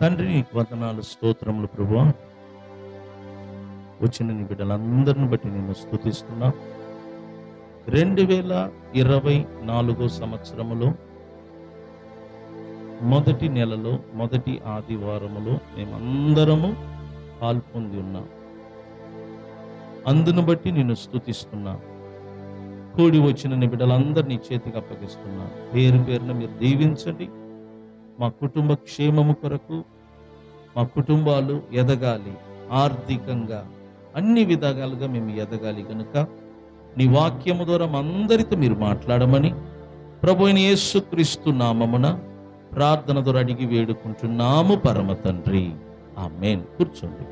తండ్రి నీకు వందనాలు స్తోత్రములు ప్రభు వచ్చిన నీ బిడ్డలందరిని బట్టి నేను స్తుతిస్తున్నా రెండు వేల ఇరవై నాలుగో సంవత్సరములో మొదటి నెలలో మొదటి ఆదివారములో మేమందరము పాల్పొంది ఉన్నాం అందును బట్టి నేను స్తుతిస్తున్నా కూడి వచ్చిన నీ బిడ్డలందరినీ చేతికి అప్పగిస్తున్నా పేరు పేరున మీరు దీవించండి మా కుటుంబ క్షేమము కొరకు మా కుటుంబాలు ఎదగాలి ఆర్థికంగా అన్ని విధాలుగా మేము ఎదగాలి కనుక నీ వాక్యము ద్వారా మా అందరితో మీరు మాట్లాడమని ప్రభు అయిన యేసుక్రీస్తు నామమున ప్రార్థన ద్వారా అడిగి వేడుకుంటున్నాము పరమ తండ్రి ఆ మేన్ కూర్చోండి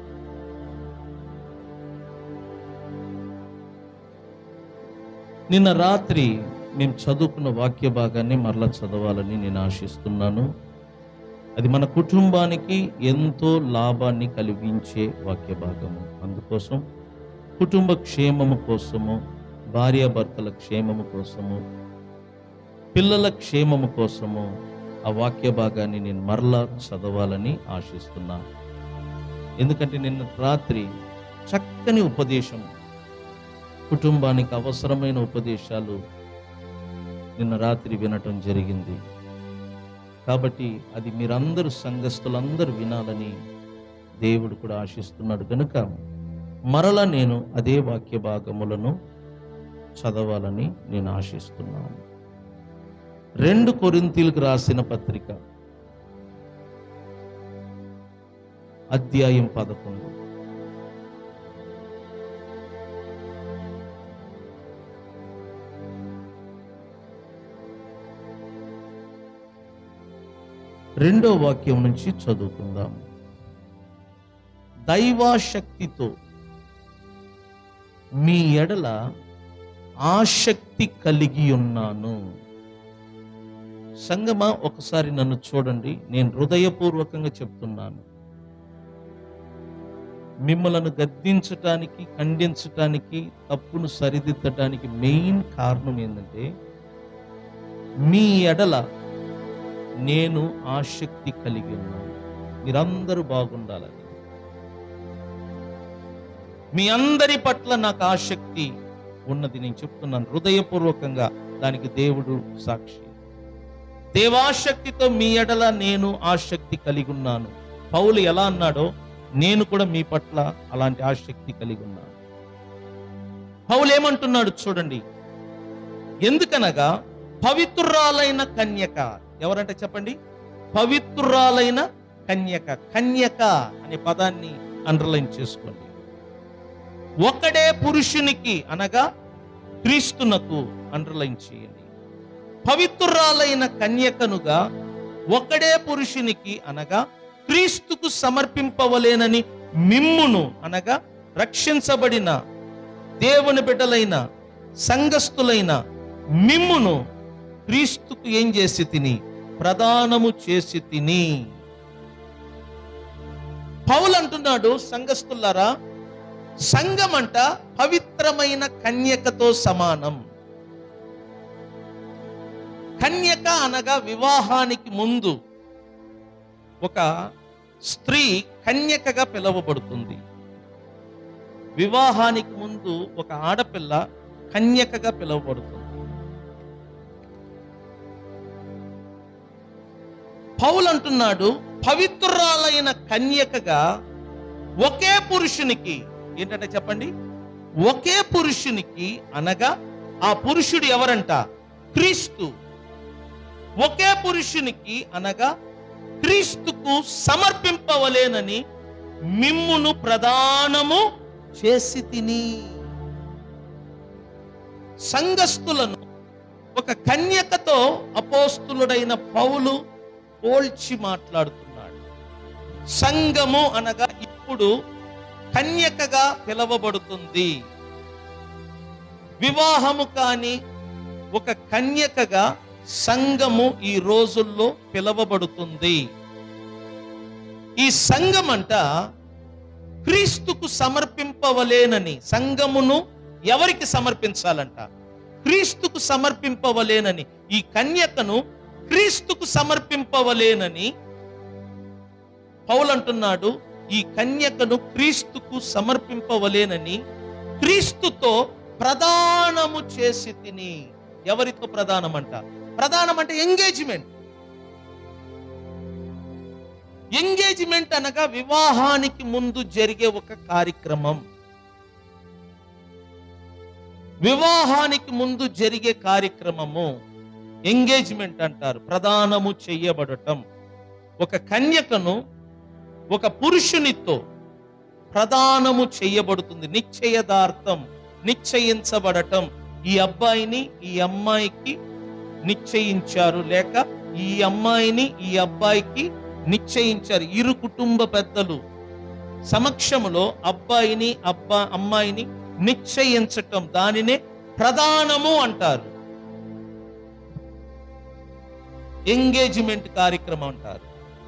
నిన్న రాత్రి మేము చదువుకున్న వాక్య భాగాన్ని మరలా చదవాలని నేను ఆశిస్తున్నాను అది మన కుటుంబానికి ఎంతో లాభాన్ని కలిగించే వాక్య భాగము అందుకోసం కుటుంబ క్షేమము కోసము భార్యాభర్తల క్షేమము కోసము పిల్లల క్షేమము కోసము ఆ వాక్య భాగాన్ని నేను మరలా చదవాలని ఆశిస్తున్నా ఎందుకంటే నిన్న రాత్రి చక్కని ఉపదేశం కుటుంబానికి అవసరమైన ఉపదేశాలు నిన్న రాత్రి వినటం జరిగింది కాబట్టి అది మీరందరూ సంఘస్థులందరూ వినాలని దేవుడు కూడా ఆశిస్తున్నాడు కనుక మరలా నేను అదే వాక్య భాగములను చదవాలని నేను ఆశిస్తున్నాను రెండు కొరింతీలకు రాసిన పత్రిక అధ్యాయం పదకొండు రెండో వాక్యం నుంచి చదువుకుందాం దైవాశక్తితో మీ ఎడల ఆసక్తి కలిగి ఉన్నాను సంగమా ఒకసారి నన్ను చూడండి నేను హృదయపూర్వకంగా చెప్తున్నాను మిమ్మలను గద్దించటానికి ఖండించటానికి తప్పును సరిదిద్దటానికి మెయిన్ కారణం ఏంటంటే మీ ఎడల నేను ఆసక్తి కలిగి ఉన్నాను మీరందరూ బాగుండాలని మీ అందరి పట్ల నాకు ఆసక్తి ఉన్నది నేను చెప్తున్నాను హృదయపూర్వకంగా దానికి దేవుడు సాక్షి దేవాశక్తితో మీ ఎడల నేను ఆసక్తి కలిగి ఉన్నాను పౌలు ఎలా అన్నాడో నేను కూడా మీ పట్ల అలాంటి ఆసక్తి కలిగి ఉన్నాను పౌలు ఏమంటున్నాడు చూడండి ఎందుకనగా పవిత్రురాలైన కన్యక ఎవరంటే చెప్పండి పవిత్రురాలైన కన్యక కన్యక అనే పదాన్ని అండర్లైన్ చేసుకోండి ఒకడే పురుషునికి అనగా క్రీస్తునకు అండర్లైన్ చేయండి పవిత్రురాలైన కన్యకనుగా ఒకడే పురుషునికి అనగా క్రీస్తుకు సమర్పింపవలేనని మిమ్మును అనగా రక్షించబడిన దేవుని బిడ్డలైన సంఘస్థులైన మిమ్మును క్రీస్తుకు ఏం చేసి తిని ప్రదానము చేసి తిని పౌలు అంటున్నాడు సంఘస్థులారా సంఘం అంట పవిత్రమైన కన్యకతో సమానం కన్యక అనగా వివాహానికి ముందు ఒక స్త్రీ కన్యకగా పిలువబడుతుంది వివాహానికి ముందు ఒక ఆడపిల్ల కన్యకగా పిలువబడుతుంది పౌలు అంటున్నాడు పవిత్రురాలైన కన్యకగా ఒకే పురుషునికి ఏంటంటే చెప్పండి ఒకే పురుషునికి అనగా ఆ పురుషుడు ఎవరంట క్రీస్తు ఒకే పురుషునికి అనగా క్రీస్తుకు సమర్పింపవలేనని మిమ్మును ప్రదానము చేసి తిని సంఘస్థులను ఒక కన్యకతో అపోస్తులుడైన పౌలు పోల్చి మాట్లాడుతున్నాడు సంఘము అనగా ఇప్పుడు కన్యకగా పిలవబడుతుంది వివాహము కాని ఒక కన్యకగా సంఘము ఈ రోజుల్లో పిలవబడుతుంది ఈ సంఘం అంట క్రీస్తుకు సమర్పింపవలేనని సంఘమును ఎవరికి సమర్పించాలంట క్రీస్తుకు సమర్పింపవలేనని ఈ కన్యకను క్రీస్తుకు సమర్పింపవలేనని పౌలు అంటున్నాడు ఈ కన్యకను క్రీస్తుకు సమర్పింపవలేనని క్రీస్తుతో ప్రదానము చేసి తిని ఎవరితో ప్రధానం అంట ప్రధానం అంటే ఎంగేజ్మెంట్ ఎంగేజ్మెంట్ అనగా వివాహానికి ముందు జరిగే ఒక కార్యక్రమం వివాహానికి ముందు జరిగే కార్యక్రమము ఎంగేజ్మెంట్ అంటారు ప్రదానము చెయ్యబడటం ఒక కన్యకను ఒక పురుషునితో ప్రదానము చెయ్యబడుతుంది నిశ్చయదార్థం నిశ్చయించబడటం ఈ అబ్బాయిని ఈ అమ్మాయికి నిశ్చయించారు లేక ఈ అమ్మాయిని ఈ అబ్బాయికి నిశ్చయించారు ఇరు కుటుంబ పెద్దలు సమక్షములో అబ్బాయిని అబ్బా అమ్మాయిని నిశ్చయించటం దానినే ప్రధానము అంటారు ఎంగేజ్మెంట్ కార్యక్రమం అంటారు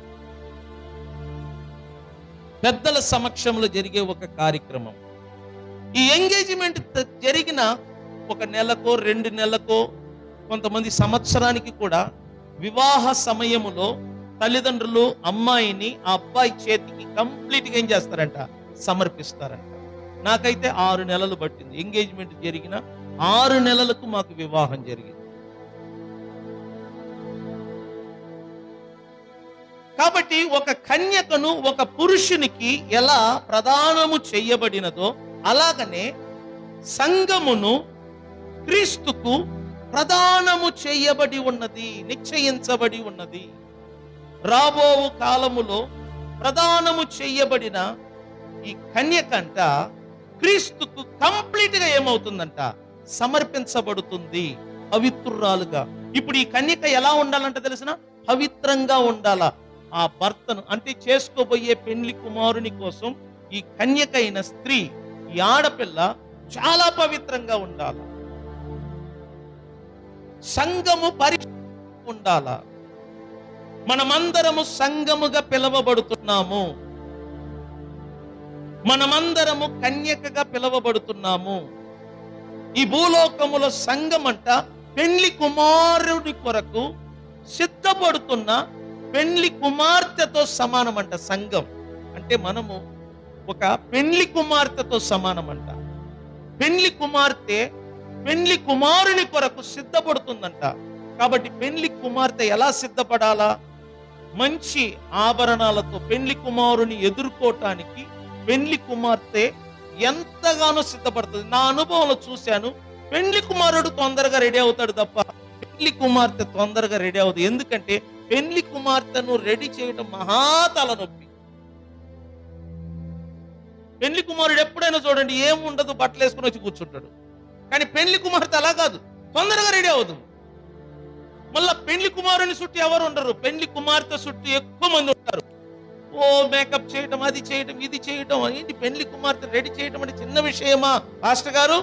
పెద్దల సమక్షంలో జరిగే ఒక కార్యక్రమం ఈ ఎంగేజ్మెంట్ త- జరిగిన ఒక నెలకో రెండు నెలకో కొంతమంది సంవత్సరానికి కూడా వివాహ సమయములో తల్లిదండ్రులు అమ్మాయిని ఆ అబ్బాయి చేతికి కంప్లీట్ గా ఏం చేస్తారంట సమర్పిస్తారంట నాకైతే ఆరు నెలలు పట్టింది ఎంగేజ్మెంట్ జరిగిన ఆరు నెలలకు మాకు వివాహం జరిగింది కాబట్టి ఒక కన్యకను ఒక పురుషునికి ఎలా ప్రదానము చెయ్యబడినదో అలాగనే సంఘమును క్రీస్తుకు ప్రదానము చేయబడి ఉన్నది నిశ్చయించబడి ఉన్నది రాబో కాలములో ప్రదానము చేయబడిన ఈ కన్యకంట క్రీస్తుకు కంప్లీట్ గా ఏమవుతుందంట సమర్పించబడుతుంది పవిత్రురాలుగా ఇప్పుడు ఈ కన్యక ఎలా ఉండాలంట తెలిసిన పవిత్రంగా ఉండాలా ఆ భర్తను అంటే చేసుకోబోయే పెళ్లి కుమారుని కోసం ఈ కన్యక అయిన స్త్రీ ఈ ఆడపిల్ల చాలా పవిత్రంగా ఉండాలి సంఘము పరి ఉండాలా మనమందరము సంఘముగా పిలవబడుతున్నాము మనమందరము కన్యకగా పిలవబడుతున్నాము ఈ భూలోకములో సంఘం అంట పెళ్లి కుమారుడి కొరకు సిద్ధపడుతున్న పెళ్లి కుమార్తెతో సమానమంట సంఘం అంటే మనము ఒక పెళ్లి కుమార్తెతో సమానమంట పెళ్లి కుమార్తె పెళ్లి కుమారుని కొరకు సిద్ధపడుతుందంట కాబట్టి పెళ్లి కుమార్తె ఎలా సిద్ధపడాలా మంచి ఆభరణాలతో పెళ్లి కుమారుని ఎదుర్కోవటానికి పెళ్లి కుమార్తె ఎంతగానో సిద్ధపడుతుంది నా అనుభవంలో చూశాను పెళ్లి కుమారుడు తొందరగా రెడీ అవుతాడు తప్ప పెళ్లి కుమార్తె తొందరగా రెడీ అవుతుంది ఎందుకంటే పెళ్లి కుమార్తెను రెడీ చేయడం మహా తలనొప్పి పెళ్లి కుమారుడు ఎప్పుడైనా చూడండి ఏం ఉండదు బట్టలు వేసుకుని వచ్చి కూర్చుంటాడు కానీ పెళ్లి కుమార్తె అలా కాదు తొందరగా రెడీ అవుతుంది మళ్ళా పెళ్లి కుమారుని చుట్టూ ఎవరు ఉండరు పెళ్లి కుమార్తె చుట్టూ ఎక్కువ మంది ఉంటారు ఓ మేకప్ చేయటం అది చేయటం ఇది చేయటం ఏంటి పెళ్లి కుమార్తె రెడీ చేయటం అంటే చిన్న విషయమా పాస్టర్ గారు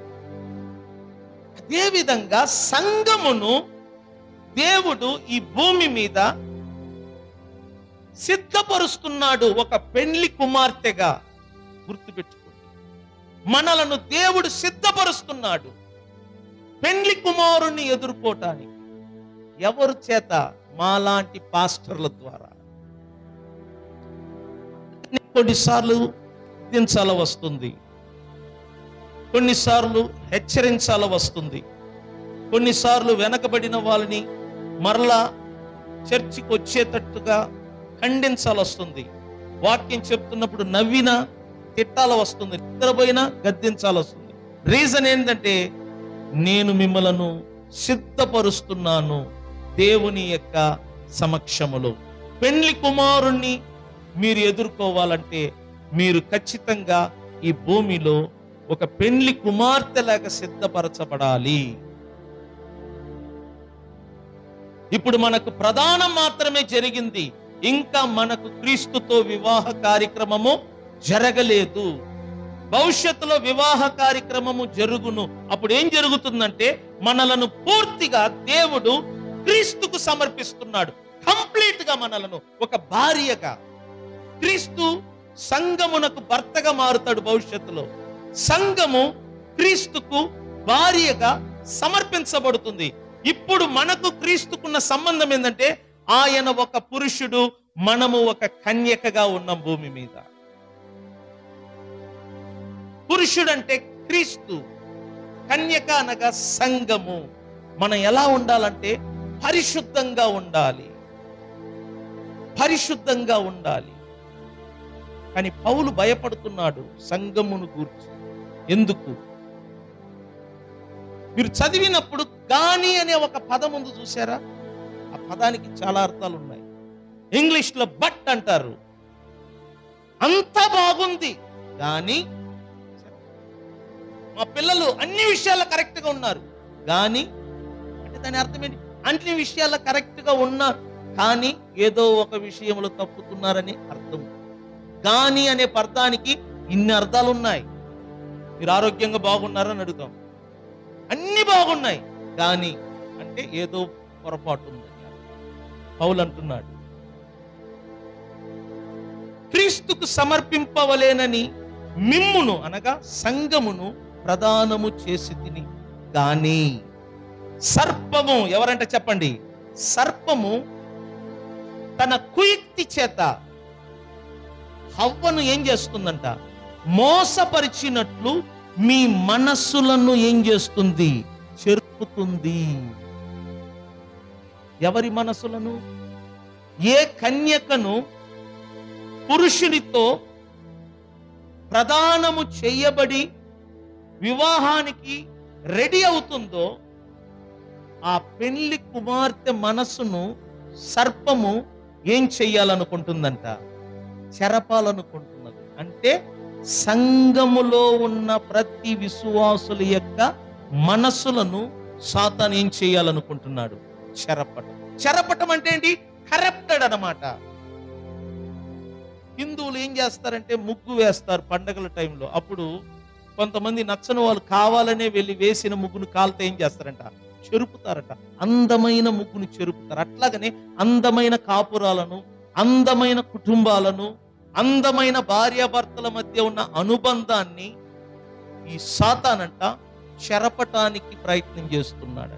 అదే విధంగా సంఘమును దేవుడు ఈ భూమి మీద సిద్ధపరుస్తున్నాడు ఒక పెళ్లి కుమార్తెగా గుర్తుపెట్టుకోండి మనలను దేవుడు సిద్ధపరుస్తున్నాడు పెళ్లి కుమారుని ఎదుర్కోటానికి ఎవరు చేత మాలాంటి పాస్టర్ల ద్వారా కొన్నిసార్లు దించాల వస్తుంది కొన్నిసార్లు హెచ్చరించాల వస్తుంది కొన్నిసార్లు వెనకబడిన వాళ్ళని మరలా చర్చికి వచ్చేటట్టుగా ఖండించాలి వస్తుంది వాక్యం చెప్తున్నప్పుడు నవ్విన తిట్టాల వస్తుంది నిద్రపోయినా గద్దించాలి వస్తుంది రీజన్ ఏంటంటే నేను మిమ్మలను సిద్ధపరుస్తున్నాను దేవుని యొక్క సమక్షములో పెళ్లి కుమారుణ్ణి మీరు ఎదుర్కోవాలంటే మీరు ఖచ్చితంగా ఈ భూమిలో ఒక పెళ్లి కుమార్తెలాగా సిద్ధపరచబడాలి ఇప్పుడు మనకు ప్రధానం మాత్రమే జరిగింది ఇంకా మనకు క్రీస్తుతో వివాహ కార్యక్రమము జరగలేదు భవిష్యత్తులో వివాహ కార్యక్రమము జరుగును అప్పుడు ఏం జరుగుతుందంటే మనలను పూర్తిగా దేవుడు క్రీస్తుకు సమర్పిస్తున్నాడు కంప్లీట్ గా మనలను ఒక భార్యగా క్రీస్తు సంఘమునకు భర్తగా మారుతాడు భవిష్యత్తులో సంఘము క్రీస్తుకు భార్యగా సమర్పించబడుతుంది ఇప్పుడు మనకు క్రీస్తుకున్న సంబంధం ఏంటంటే ఆయన ఒక పురుషుడు మనము ఒక కన్యకగా ఉన్నాం భూమి మీద పురుషుడంటే క్రీస్తు కన్యక అనగా సంఘము మనం ఎలా ఉండాలంటే పరిశుద్ధంగా ఉండాలి పరిశుద్ధంగా ఉండాలి కానీ పౌలు భయపడుతున్నాడు సంఘమును గూర్చి ఎందుకు మీరు చదివినప్పుడు గాని అనే ఒక పదం ఉంది చూసారా ఆ పదానికి చాలా అర్థాలు ఉన్నాయి ఇంగ్లీష్ లో బట్ అంటారు అంత బాగుంది కానీ మా పిల్లలు అన్ని విషయాల్లో కరెక్ట్ గా ఉన్నారు కానీ అంటే దాని అర్థం ఏంటి అన్ని విషయాల్లో కరెక్ట్ గా ఉన్నారు కానీ ఏదో ఒక విషయంలో తప్పుతున్నారని అర్థం గాని అనే పదానికి ఇన్ని అర్థాలు ఉన్నాయి మీరు ఆరోగ్యంగా బాగున్నారని అడుగుతాం అన్ని బాగున్నాయి కానీ అంటే ఏదో పొరపాటు ఉందని పౌలు అంటున్నాడు క్రీస్తుకు సమర్పింపవలేనని మిమ్మును అనగా సంఘమును ప్రదానము చేసి తిని కానీ సర్పము ఎవరంటే చెప్పండి సర్పము తన కుయుక్తి చేత హవ్వను ఏం చేస్తుందంట మోసపరిచినట్లు మీ మనస్సులను ఏం చేస్తుంది చెరుపుతుంది ఎవరి మనసులను ఏ కన్యకను పురుషునితో ప్రదానము చేయబడి వివాహానికి రెడీ అవుతుందో ఆ పెళ్లి కుమార్తె మనస్సును సర్పము ఏం చెయ్యాలనుకుంటుందంట చెరపాలనుకుంటున్నది అంటే సంఘములో ఉన్న ప్రతి విశ్వాసుల యొక్క మనస్సులను సాతాన్ ఏం చేయాలనుకుంటున్నాడు చెరపటం చెరపటం అంటే ఏంటి కరప్టెడ్ అన్నమాట హిందువులు ఏం చేస్తారంటే ముగ్గు వేస్తారు పండగల టైంలో అప్పుడు కొంతమంది నచ్చని వాళ్ళు కావాలనే వెళ్ళి వేసిన ముగ్గును కాలితే ఏం చేస్తారంట చెరుపుతారట అందమైన ముగ్గును చెరుపుతారు అట్లాగనే అందమైన కాపురాలను అందమైన కుటుంబాలను అందమైన భార్యాభర్తల మధ్య ఉన్న అనుబంధాన్ని ఈ సాతానంట చెరపటానికి ప్రయత్నం చేస్తున్నాడంట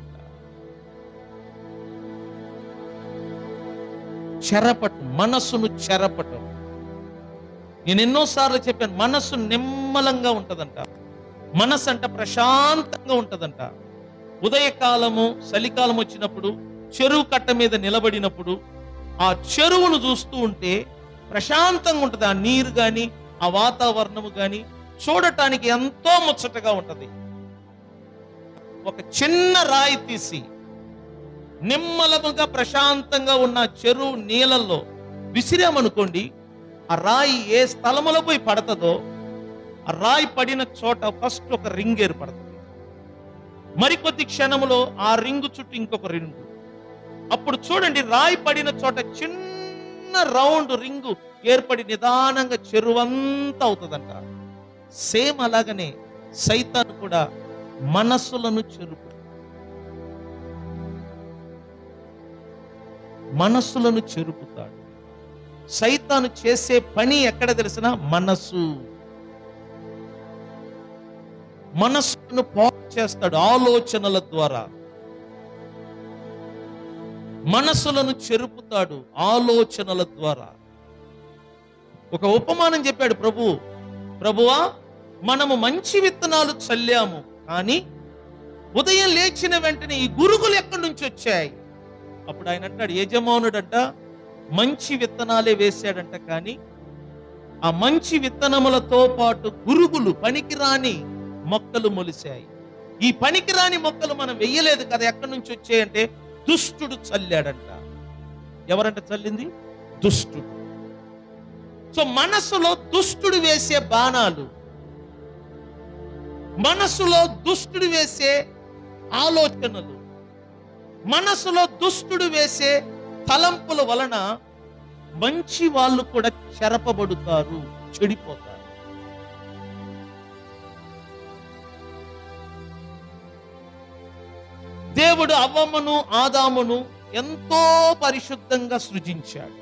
చెరపటం మనస్సును చెరపటం నేను ఎన్నోసార్లు చెప్పాను మనస్సు నిమ్మలంగా ఉంటదంట మనస్సు అంట ప్రశాంతంగా ఉంటదంట ఉదయకాలము చలికాలం వచ్చినప్పుడు చెరువు కట్ట మీద నిలబడినప్పుడు ఆ చెరువును చూస్తూ ఉంటే ప్రశాంతంగా ఉంటది ఆ నీరు గాని ఆ వాతావరణము గాని చూడటానికి ఎంతో ముచ్చటగా ఉంటది ఒక చిన్న రాయి తీసి నిమ్మలముగా ప్రశాంతంగా ఉన్న చెరువు నీళ్ళల్లో విసిరామనుకోండి ఆ రాయి ఏ స్థలములో పోయి పడతదో ఆ రాయి పడిన చోట ఫస్ట్ ఒక రింగ్ ఏర్పడుతుంది మరికొద్ది క్షణములో ఆ రింగు చుట్టూ ఇంకొక రింగు అప్పుడు చూడండి రాయి పడిన చోట చిన్న రౌండ్ రింగు ఏర్పడి నిదానంగా చెరువంతా అవుతుందంట సేమ్ అలాగనే సైతాన్ కూడా మనస్సులను చెరుపు మనస్సులను చెరుపుతాడు సైతాను చేసే పని ఎక్కడ తెలిసిన మనస్సు మనస్సును పాడు చేస్తాడు ఆలోచనల ద్వారా మనస్సులను చెరుపుతాడు ఆలోచనల ద్వారా ఒక ఉపమానం చెప్పాడు ప్రభు ప్రభువా మనము మంచి విత్తనాలు చల్లాము కానీ ఉదయం లేచిన వెంటనే ఈ గురుగులు ఎక్కడి నుంచి వచ్చాయి అప్పుడు ఆయన అంటాడు యజమానుడంట మంచి విత్తనాలే వేశాడంట కానీ ఆ మంచి విత్తనములతో పాటు గురుగులు పనికిరాని మొక్కలు మొలిశాయి ఈ పనికిరాని మొక్కలు మనం వెయ్యలేదు కదా ఎక్కడి నుంచి వచ్చాయంటే దుష్టుడు చల్లాడంట ఎవరంట చల్లింది దుష్టుడు సో మనసులో దుష్టుడు వేసే బాణాలు మనసులో దుష్టుడు వేసే ఆలోచనలు మనసులో దుష్టుడు వేసే తలంపుల వలన మంచి వాళ్ళు కూడా చెరపబడుతారు చెడిపోతారు దేవుడు అవ్వమ్మను ఆదామును ఎంతో పరిశుద్ధంగా సృజించాడు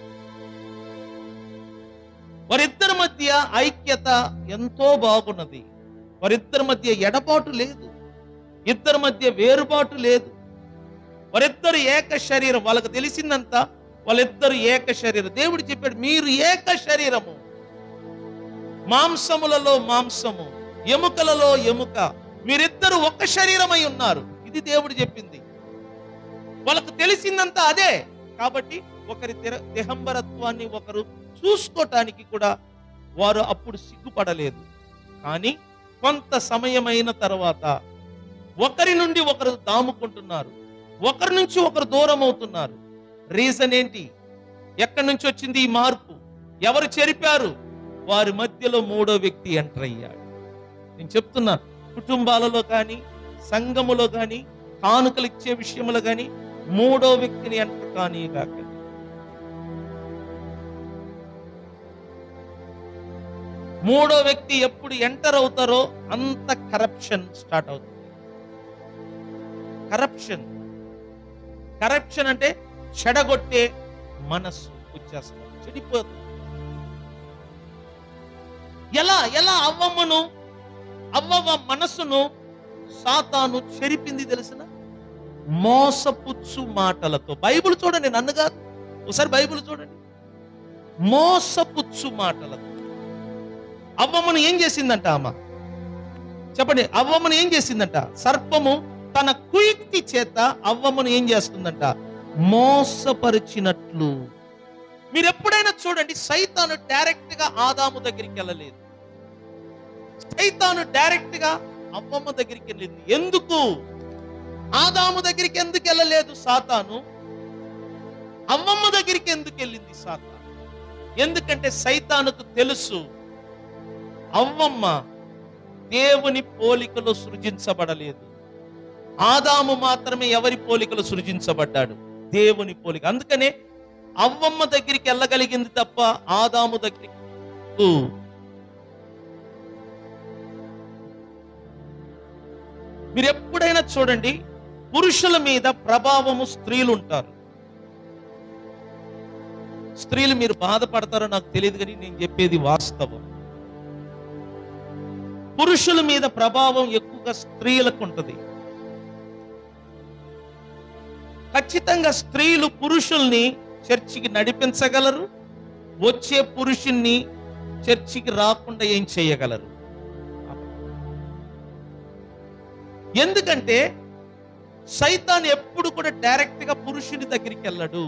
వారిద్దరి మధ్య ఐక్యత ఎంతో బాగున్నది వారిద్దరి మధ్య ఎడబాటు లేదు ఇద్దరి మధ్య వేరుబాటు లేదు వారిద్దరు ఏక శరీరం వాళ్ళకి తెలిసిందంతా వాళ్ళిద్దరు ఏక శరీరం దేవుడు చెప్పాడు మీరు ఏక శరీరము మాంసములలో మాంసము ఎముకలలో ఎముక మీరిద్దరు ఒక్క శరీరమై ఉన్నారు ఇది దేవుడు చెప్పింది వాళ్ళకు తెలిసిందంతా అదే కాబట్టి ఒకరి తెర- దేహంబరత్వాన్ని ఒకరు చూసుకోటానికి కూడా వారు అప్పుడు సిగ్గుపడలేదు కానీ కొంత సమయమైన తర్వాత ఒకరి నుండి ఒకరు దాముకుంటున్నారు ఒకరి నుంచి ఒకరు దూరం అవుతున్నారు రీజన్ ఏంటి ఎక్కడి నుంచి వచ్చింది ఈ మార్పు ఎవరు చెరిపారు వారి మధ్యలో మూడో వ్యక్తి ఎంటర్ అయ్యాడు నేను చెప్తున్నా కుటుంబాలలో కానీ సంఘములో కానీ కానుకలు ఇచ్చే విషయంలో కానీ మూడో వ్యక్తిని ఎంటర్ కానీ కాక మూడో వ్యక్తి ఎప్పుడు ఎంటర్ అవుతారో అంత కరప్షన్ స్టార్ట్ అవుతుంది కరప్షన్ కరప్షన్ అంటే చెడగొట్టే మనస్సు వచ్చేస్తుంది చెడిపోతుంది ఎలా ఎలా అవ్వమ్మను అవ్వవ మనస్సును సాతాను చెరిపింది తెలిసిన మోసపుచ్చు మాటలతో బైబిల్ చూడండి నన్ను కాదు ఒకసారి బైబిల్ చూడండి మోసపుచ్చు మాటలతో అవ్వమ్మను ఏం చేసిందంట అమ్మ చెప్పండి అవ్వమ్మను ఏం చేసిందంట సర్పము తన కుయుక్తి చేత అవ్వమ్మను ఏం చేస్తుందంట మోసపరిచినట్లు మీరు ఎప్పుడైనా చూడండి సైతాను డైరెక్ట్ గా ఆదాము దగ్గరికి వెళ్ళలేదు సైతాను డైరెక్ట్ గా అవ్వమ్మ దగ్గరికి వెళ్ళింది ఎందుకు ఆదాము దగ్గరికి ఎందుకు వెళ్ళలేదు సాతాను అవ్వమ్మ దగ్గరికి ఎందుకు వెళ్ళింది సాతాను ఎందుకంటే సైతానుకు తెలుసు అవ్వమ్మ దేవుని పోలికలో సృజించబడలేదు ఆదాము మాత్రమే ఎవరి పోలికలో సృజించబడ్డాడు దేవుని పోలిక అందుకనే అవ్వమ్మ దగ్గరికి వెళ్ళగలిగింది తప్ప ఆదాము దగ్గరికి కు. మీరు ఎప్పుడైనా చూడండి పురుషుల మీద ప్రభావము స్త్రీలు ఉంటారు స్త్రీలు మీరు బాధపడతారో నాకు తెలియదు కానీ నేను చెప్పేది వాస్తవం పురుషుల మీద ప్రభావం ఎక్కువగా స్త్రీలకు ఉంటుంది ఖచ్చితంగా స్త్రీలు పురుషుల్ని చర్చికి నడిపించగలరు వచ్చే పురుషుణ్ణి చర్చికి రాకుండా ఏం చేయగలరు ఎందుకంటే సైతాన్ ఎప్పుడు కూడా డైరెక్ట్ గా పురుషుని దగ్గరికి వెళ్ళడు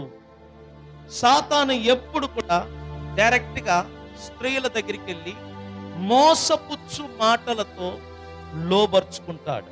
సాతాను ఎప్పుడు కూడా డైరెక్ట్ గా స్త్రీల దగ్గరికి వెళ్ళి మోసపుచ్చు మాటలతో లోబర్చుకుంటాడు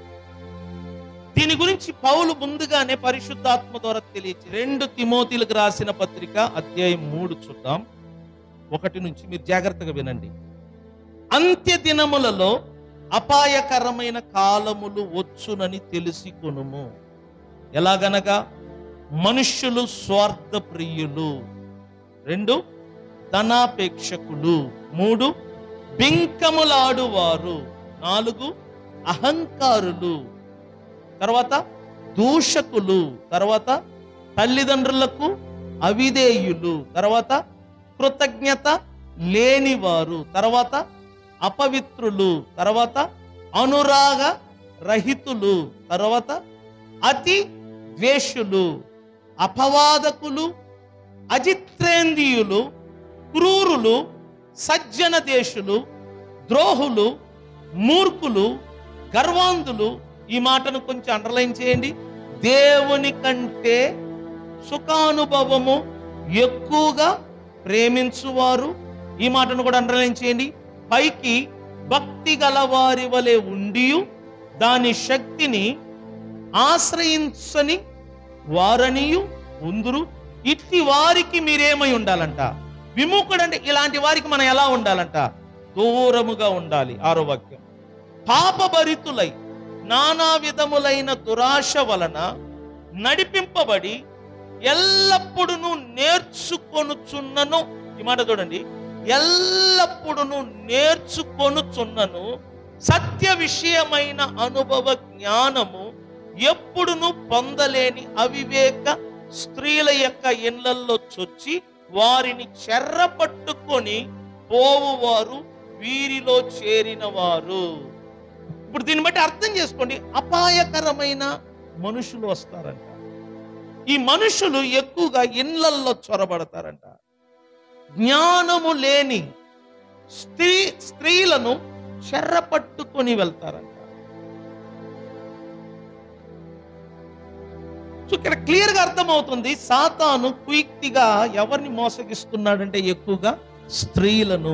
దీని గురించి పౌలు ముందుగానే పరిశుద్ధాత్మ ద్వారా తెలియచి రెండు తిమోతిలకు రాసిన పత్రిక అధ్యాయం మూడు చూద్దాం ఒకటి నుంచి మీరు జాగ్రత్తగా వినండి అంత్య దినములలో అపాయకరమైన కాలములు వచ్చునని తెలిసి కొనుము ఎలాగనగా మనుష్యులు స్వార్థ ప్రియులు రెండు ధనాపేక్షకులు మూడు బింకములాడువారు నాలుగు అహంకారులు తర్వాత దూషకులు తర్వాత తల్లిదండ్రులకు అవిధేయులు తర్వాత కృతజ్ఞత లేనివారు తర్వాత అపవిత్రులు తర్వాత అనురాగ రహితులు తర్వాత అతి ద్వేషులు అపవాదకులు అజిత్రేంద్రియులు క్రూరులు సజ్జన దేశులు ద్రోహులు మూర్ఖులు గర్వాంధులు ఈ మాటను కొంచెం అండర్లైన్ చేయండి దేవుని కంటే సుఖానుభవము ఎక్కువగా ప్రేమించువారు ఈ మాటను కూడా అండర్లైన్ చేయండి పైకి భక్తి గలవారి వలె ఉండి దాని శక్తిని ఆశ్రయించని వారనియు ఉందురు ఇట్టి వారికి మీరేమై ఉండాలంట విముఖుడు అంటే ఇలాంటి వారికి మనం ఎలా ఉండాలంట దూరముగా ఉండాలి ఆరో వాక్యం పాపభరితులై నానా విధములైన దురాశ వలన నడిపింపబడి ఎల్లప్పుడూ నేర్చుకొనుచున్నను ఈ మాట చూడండి ఎల్లప్పుడూ నేర్చుకొనుచున్నను సత్య విషయమైన అనుభవ జ్ఞానము ఎప్పుడును పొందలేని అవివేక స్త్రీల యొక్క ఇళ్లల్లో చొచ్చి వారిని చెర్ర పట్టుకొని పోవువారు వీరిలో చేరిన వారు ఇప్పుడు దీన్ని బట్టి అర్థం చేసుకోండి అపాయకరమైన మనుషులు వస్తారంట ఈ మనుషులు ఎక్కువగా ఇళ్లల్లో చొరబడతారంట జ్ఞానము లేని స్త్రీ స్త్రీలను చెర్ర పట్టుకొని వెళ్తారంట సో ఇక్కడ క్లియర్ గా అర్థమవుతుంది సాతాను క్విక్తిగా ఎవరిని మోసగిస్తున్నాడంటే ఎక్కువగా స్త్రీలను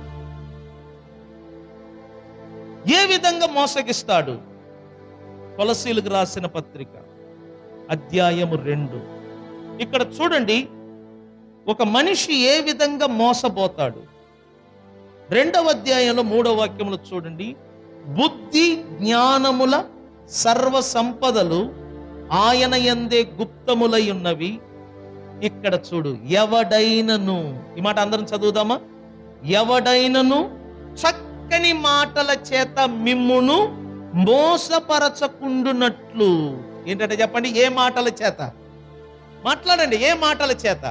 ఏ విధంగా మోసగిస్తాడు కొలసీలకు రాసిన పత్రిక అధ్యాయము రెండు ఇక్కడ చూడండి ఒక మనిషి ఏ విధంగా మోసపోతాడు రెండవ అధ్యాయంలో మూడవ వాక్యంలో చూడండి బుద్ధి జ్ఞానముల సర్వ సంపదలు ఆయన ఎందే గుప్తములై ఉన్నవి ఇక్కడ చూడు ఎవడైనను ఈ మాట అందరం చదువుదామా ఎవడైనను చక్కని మాటల చేత మిమ్మును మోసపరచకుండునట్లు ఏంటంటే చెప్పండి ఏ మాటల చేత మాట్లాడండి ఏ మాటల చేత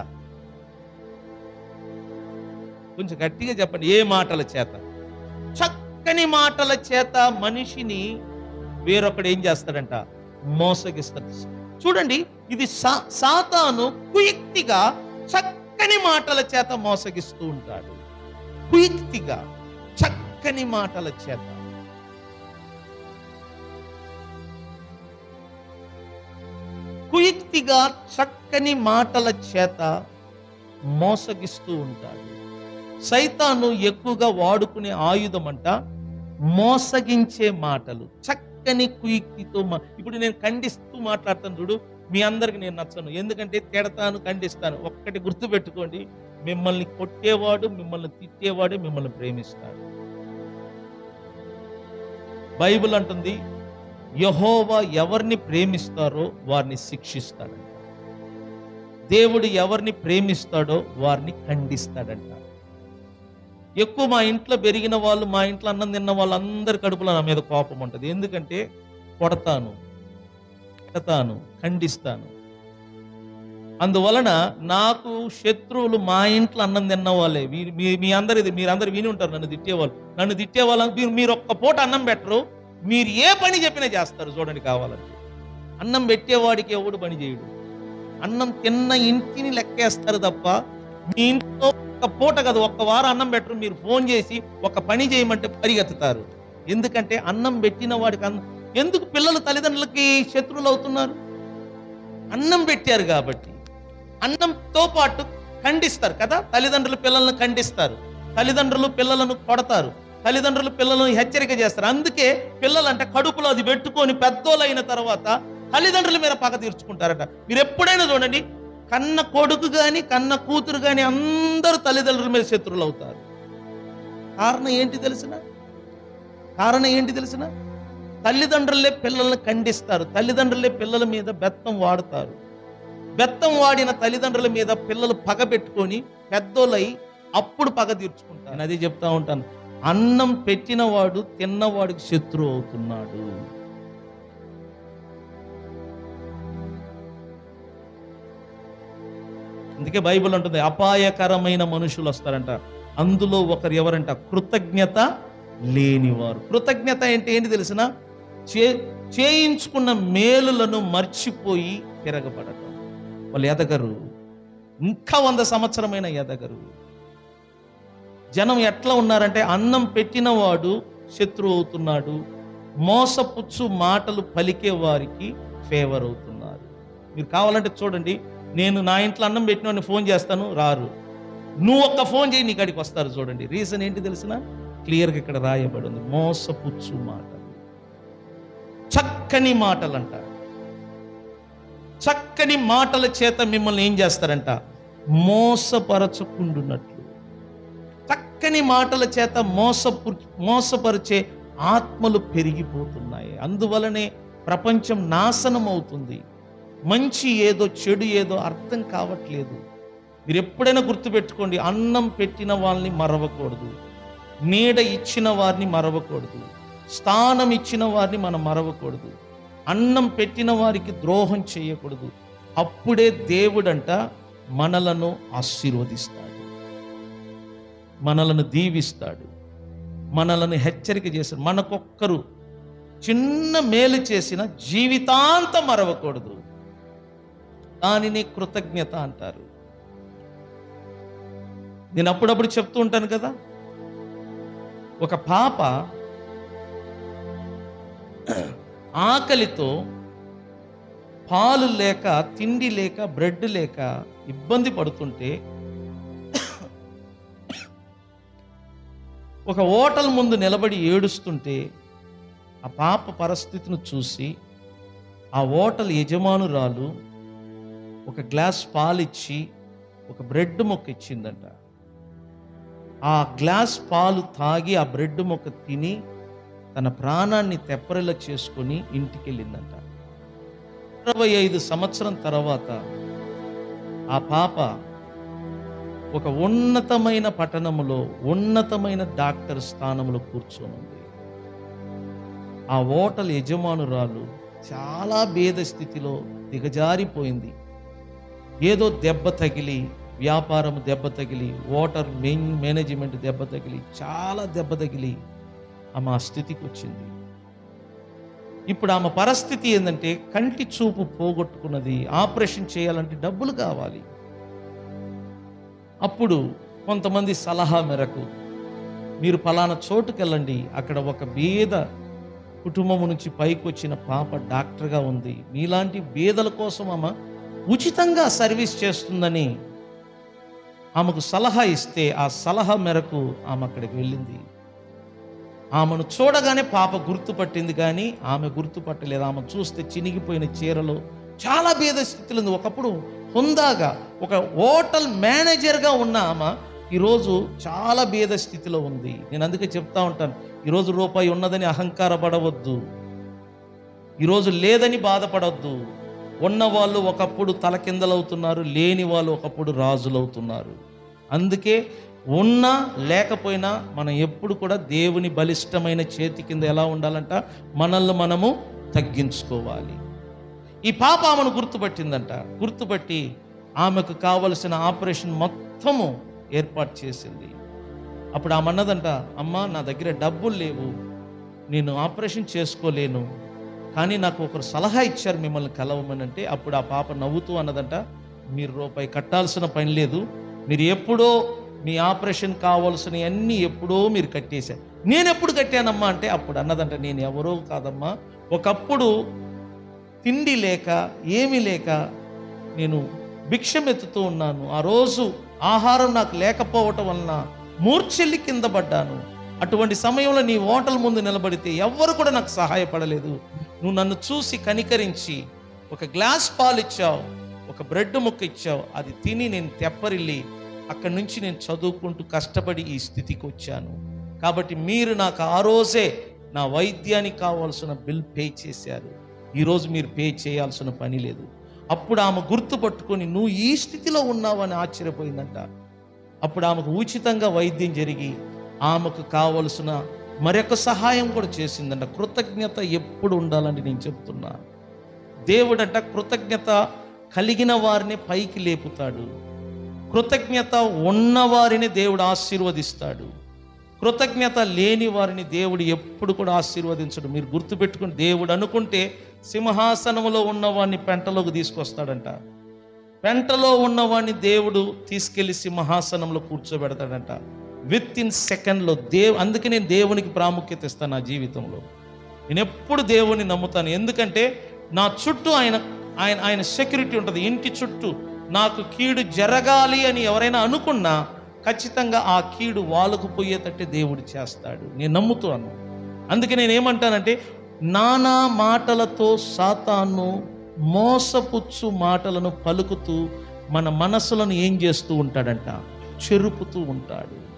కొంచెం గట్టిగా చెప్పండి ఏ మాటల చేత చక్కని మాటల చేత మనిషిని వేరొకడు ఏం చేస్తాడంట మోసగిస్తాడు చూడండి ఇది సా సాతాను కుయుక్తిగా చక్కని మాటల చేత మోసగిస్తూ ఉంటాడు కుయుక్తిగా చక్కని మాటల చేత కుయుక్తిగా చక్కని మాటల చేత మోసగిస్తూ ఉంటాడు సైతాను ఎక్కువగా వాడుకునే ఆయుధం అంట మోసగించే మాటలు చక్కని కుయుక్తితో మా- ఇప్పుడు నేను ఖండిస్తూ మాట్లాడతాను చూడు మీ అందరికి నేను నచ్చను ఎందుకంటే తిడతాను ఖండిస్తాను ఒక్కటి గుర్తు పెట్టుకోండి మిమ్మల్ని కొట్టేవాడు మిమ్మల్ని తిట్టేవాడే మిమ్మల్ని ప్రేమిస్తాడు బైబిల్ అంటుంది యహోవా ఎవరిని ప్రేమిస్తారో వారిని శిక్షిస్తాడంట దేవుడు ఎవరిని ప్రేమిస్తాడో వారిని ఖండిస్తాడంట ఎక్కువ మా ఇంట్లో పెరిగిన వాళ్ళు మా ఇంట్లో అన్నం తిన్న వాళ్ళందరి కడుపులో నా మీద కోపం ఉంటుంది ఎందుకంటే కొడతాను కొడతాను ఖండిస్తాను అందువలన నాకు శత్రువులు మా ఇంట్లో అన్నం తిన్న వాళ్ళే మీ- మీ మీ అందరిది మీరందరు విని ఉంటారు నన్ను తిట్టేవాళ్ళు నన్ను తిట్టే వాళ్ళని మీరు మీరు ఒక్క పూట అన్నం పెట్టరు మీరు ఏ పని చెప్పినా చేస్తారు చూడండి కావాలంటే అన్నం పెట్టేవాడికి ఎవడు పని చేయడు అన్నం తిన్న ఇంటిని లెక్కేస్తారు తప్ప మీ ఇంట్లో ఒక్క పూట కదా ఒక్క వారం అన్నం పెట్టరు మీరు ఫోన్ చేసి ఒక పని చేయమంటే పరిగెత్తుతారు ఎందుకంటే అన్నం పెట్టిన వాడికి అన్నం ఎందుకు పిల్లలు తల్లిదండ్రులకి శత్రువులు అవుతున్నారు అన్నం పెట్టారు కాబట్టి అన్నంతో పాటు ఖండిస్తారు కదా తల్లిదండ్రులు పిల్లలను ఖండిస్తారు తల్లిదండ్రులు పిల్లలను కొడతారు తల్లిదండ్రులు పిల్లలను హెచ్చరిక చేస్తారు అందుకే పిల్లలంటే కడుపులో అది పెట్టుకొని పెద్దోళ్ళైన తర్వాత తల్లిదండ్రుల మీద పగ తీర్చుకుంటారట మీరు ఎప్పుడైనా చూడండి కన్న కొడుకు గాని కన్న కూతురు గాని అందరూ తల్లిదండ్రుల మీద శత్రువులు అవుతారు కారణం ఏంటి తెలిసిన కారణం ఏంటి తెలిసిన తల్లిదండ్రులే పిల్లల్ని ఖండిస్తారు తల్లిదండ్రులే పిల్లల మీద బెత్తం వాడతారు బెత్తం వాడిన తల్లిదండ్రుల మీద పిల్లలు పగ పెట్టుకొని పెద్దోళ్ళై అప్పుడు పగ తీర్చుకుంటారు నేను అదే చెప్తా ఉంటాను అన్నం పెట్టినవాడు తిన్నవాడికి శత్రువు అవుతున్నాడు అందుకే బైబిల్ ఉంటుంది అపాయకరమైన మనుషులు వస్తారంట అందులో ఒకరు ఎవరంట కృతజ్ఞత లేనివారు కృతజ్ఞత అంటే ఏంటి తెలిసిన చే చేయించుకున్న మేలులను మర్చిపోయి తిరగబడటం వాళ్ళు ఎదగరు ఇంకా వంద సంవత్సరమైన ఎదగరు జనం ఎట్లా ఉన్నారంటే అన్నం పెట్టినవాడు శత్రువు అవుతున్నాడు మోసపుచ్చు మాటలు పలికే వారికి ఫేవర్ అవుతున్నారు మీరు కావాలంటే చూడండి నేను నా ఇంట్లో అన్నం పెట్టిన ఫోన్ చేస్తాను రారు నువ్వు ఒక్క ఫోన్ చేయి నీ కాడికి వస్తారు చూడండి రీజన్ ఏంటి తెలిసిన క్లియర్గా ఇక్కడ రాయబడి ఉంది మోసపుచ్చు మాటలు చక్కని మాటలు అంట చక్కని మాటల చేత మిమ్మల్ని ఏం చేస్తారంట మోసపరచకుండున్నట్లు చక్కని మాటల చేత మోసపు మోసపరిచే ఆత్మలు పెరిగిపోతున్నాయి అందువలనే ప్రపంచం నాశనం అవుతుంది మంచి ఏదో చెడు ఏదో అర్థం కావట్లేదు మీరు ఎప్పుడైనా గుర్తుపెట్టుకోండి అన్నం పెట్టిన వాళ్ళని మరవకూడదు నీడ ఇచ్చిన వారిని మరవకూడదు స్థానం ఇచ్చిన వారిని మనం మరవకూడదు అన్నం పెట్టిన వారికి ద్రోహం చేయకూడదు అప్పుడే దేవుడంట మనలను ఆశీర్వదిస్తాడు మనలను దీవిస్తాడు మనలను హెచ్చరిక చేస్తాడు మనకొక్కరు చిన్న మేలు చేసిన జీవితాంతం మరవకూడదు దానిని కృతజ్ఞత అంటారు నేను అప్పుడప్పుడు చెప్తూ ఉంటాను కదా ఒక పాప ఆకలితో పాలు లేక తిండి లేక బ్రెడ్ లేక ఇబ్బంది పడుతుంటే ఒక హోటల్ ముందు నిలబడి ఏడుస్తుంటే ఆ పాప పరిస్థితిని చూసి ఆ హోటల్ యజమానురాలు ఒక గ్లాస్ పాలిచ్చి ఒక బ్రెడ్ మొక్క ఇచ్చిందంట ఆ గ్లాస్ పాలు తాగి ఆ బ్రెడ్ మొక్క తిని తన ప్రాణాన్ని తెప్పరిల చేసుకొని ఇంటికి వెళ్ళిందంట ఇరవై ఐదు సంవత్సరం తర్వాత ఆ పాప ఒక ఉన్నతమైన పట్టణములో ఉన్నతమైన డాక్టర్ స్థానంలో కూర్చొని ఉంది ఆ హోటల్ యజమానురాలు చాలా భేద స్థితిలో దిగజారిపోయింది ఏదో దెబ్బ తగిలి వ్యాపారం దెబ్బ తగిలి ఓటర్ మెయిన్ మేనేజ్మెంట్ దెబ్బ తగిలి చాలా దెబ్బ తగిలి ఆమె ఆ స్థితికి వచ్చింది ఇప్పుడు ఆమె పరిస్థితి ఏంటంటే కంటి చూపు పోగొట్టుకున్నది ఆపరేషన్ చేయాలంటే డబ్బులు కావాలి అప్పుడు కొంతమంది సలహా మేరకు మీరు ఫలానా చోటుకి వెళ్ళండి అక్కడ ఒక బీద కుటుంబం నుంచి పైకి వచ్చిన పాప డాక్టర్గా ఉంది మీలాంటి బీదల కోసం ఆమె ఉచితంగా సర్వీస్ చేస్తుందని ఆమెకు సలహా ఇస్తే ఆ సలహా మేరకు ఆమె అక్కడికి వెళ్ళింది ఆమెను చూడగానే పాప గుర్తుపట్టింది కానీ ఆమె గుర్తుపట్టలేదు ఆమె చూస్తే చినిగిపోయిన చీరలు చాలా భేద స్థితిలో ఉంది ఒకప్పుడు హుందాగా ఒక హోటల్ మేనేజర్గా ఉన్న ఆమె ఈరోజు చాలా భేద స్థితిలో ఉంది నేను అందుకే చెప్తా ఉంటాను ఈరోజు రూపాయి ఉన్నదని అహంకారపడవద్దు ఈరోజు లేదని బాధపడవద్దు ఉన్నవాళ్ళు ఒకప్పుడు తలకిందలవుతున్నారు లేని వాళ్ళు ఒకప్పుడు రాజులవుతున్నారు అందుకే ఉన్నా లేకపోయినా మనం ఎప్పుడు కూడా దేవుని బలిష్టమైన చేతి కింద ఎలా ఉండాలంట మనల్ని మనము తగ్గించుకోవాలి ఈ పాప ఆమెను గుర్తుపట్టిందంట గుర్తుపట్టి ఆమెకు కావలసిన ఆపరేషన్ మొత్తము ఏర్పాటు చేసింది అప్పుడు ఆమె అన్నదంట అమ్మ నా దగ్గర డబ్బులు లేవు నేను ఆపరేషన్ చేసుకోలేను కానీ నాకు ఒకరు సలహా ఇచ్చారు మిమ్మల్ని కలవమని అంటే అప్పుడు ఆ పాప నవ్వుతూ అన్నదంట మీరు రూపాయి కట్టాల్సిన పని లేదు మీరు ఎప్పుడో మీ ఆపరేషన్ కావాల్సిన అన్నీ ఎప్పుడో మీరు కట్టేశారు నేను ఎప్పుడు కట్టానమ్మా అంటే అప్పుడు అన్నదంట నేను ఎవరో కాదమ్మా ఒకప్పుడు తిండి లేక ఏమీ లేక నేను భిక్షమెత్తుతూ ఉన్నాను ఆ రోజు ఆహారం నాకు లేకపోవటం వలన మూర్ఛెల్లి కింద పడ్డాను అటువంటి సమయంలో నీ హోటల్ ముందు నిలబడితే ఎవ్వరు కూడా నాకు సహాయపడలేదు నువ్వు నన్ను చూసి కనికరించి ఒక గ్లాస్ పాలు ఇచ్చావు ఒక బ్రెడ్ ముక్క ఇచ్చావు అది తిని నేను తెప్పరిల్లి అక్కడి నుంచి నేను చదువుకుంటూ కష్టపడి ఈ స్థితికి వచ్చాను కాబట్టి మీరు నాకు ఆ రోజే నా వైద్యానికి కావాల్సిన బిల్ పే చేశారు ఈరోజు మీరు పే చేయాల్సిన పని లేదు అప్పుడు ఆమె గుర్తుపట్టుకొని నువ్వు ఈ స్థితిలో ఉన్నావని ఆశ్చర్యపోయిందంట అప్పుడు ఆమెకు ఉచితంగా వైద్యం జరిగి ఆమెకు కావలసిన మరొక సహాయం కూడా చేసిందంట కృతజ్ఞత ఎప్పుడు ఉండాలని నేను చెప్తున్నా దేవుడంట కృతజ్ఞత కలిగిన వారిని పైకి లేపుతాడు కృతజ్ఞత ఉన్నవారిని దేవుడు ఆశీర్వదిస్తాడు కృతజ్ఞత లేని వారిని దేవుడు ఎప్పుడు కూడా ఆశీర్వదించడు మీరు గుర్తుపెట్టుకుని దేవుడు అనుకుంటే సింహాసనములో ఉన్నవాడిని పెంటలోకి తీసుకొస్తాడంట పెంటలో ఉన్నవాడిని దేవుడు తీసుకెళ్లి సింహాసనంలో కూర్చోబెడతాడంట విత్ ఇన్ సెకండ్లో దేవు అందుకే నేను దేవునికి ప్రాముఖ్యత ఇస్తాను నా జీవితంలో నేను ఎప్పుడు దేవుని నమ్ముతాను ఎందుకంటే నా చుట్టూ ఆయన ఆయన ఆయన సెక్యూరిటీ ఉంటుంది ఇంటి చుట్టూ నాకు కీడు జరగాలి అని ఎవరైనా అనుకున్నా ఖచ్చితంగా ఆ కీడు వాళ్ళకు పోయేటట్టే దేవుడు చేస్తాడు నేను నమ్ముతాను అందుకే నేను ఏమంటానంటే నానా మాటలతో సాతాను మోసపుచ్చు మాటలను పలుకుతూ మన మనసులను ఏం చేస్తూ ఉంటాడంట చెరుపుతూ ఉంటాడు